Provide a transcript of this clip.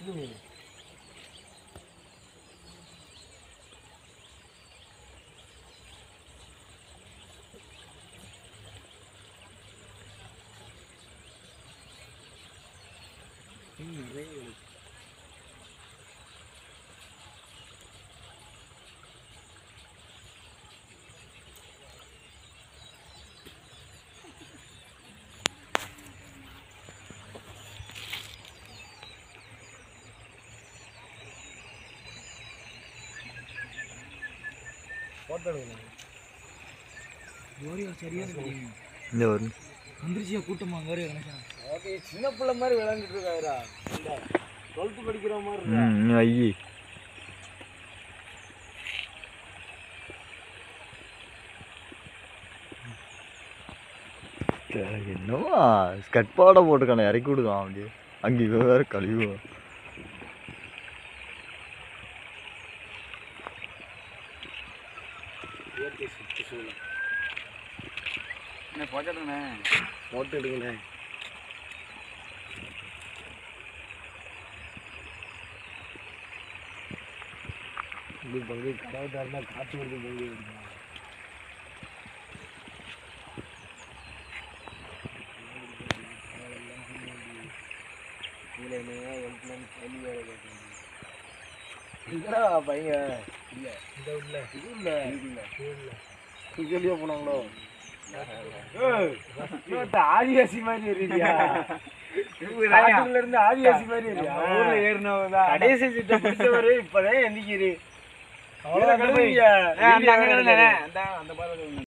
இருக்குது ஃபோட்டோ எடுக்கணும் ஓரியா சரியான தெரியும் இந்த ஒரு வந்துருச்சியா கூட்டமா அங்கே கணேசா ஓகே சின்ன பிள்ளை மாதிரி விளையாண்டுட்டு இருக்காருடா இந்த டுவெல்த்து படிக்கிற மாதிரி இருக்கா ம் ஐயே என்னவா ஸ்கட் பாட போட்டுக்கான இறக்கி விடுக்கான் அப்படியே அங்கே இவன் வேற கழிவுவான் இயற்கை சுற்றுச்சூழல் என்ன போட்டோண்ணே ஃபோட்டோ எடுங்கண்ணே இது பங்கு கடவுள் இருந்தால் காற்று கொடுத்து பங்கு எடுக்கலாம் இதில் என்ன எழுத்துலாம் கேள்வி வேலை கேட்கணும் இல்லடா பையன் இல்லை இந்த உள்ள இது இல்லை இது இல்லை இது இல்லை கேள்வியா போனாங்களோ ஏய், இன்னொருத்த ஆதிவாசி மாதிரி இருக்கியா காட்டுல இருந்து ஆதிவாசி மாதிரி இருக்கியா ஊர்ல ஏறினவதான் கடைசி சீட்டை பிடிச்சவரு இப்பதான் எந்திக்கிறீ அவ்வளவுதான் கழுவிங்க அந்த அங்க அந்த பாதை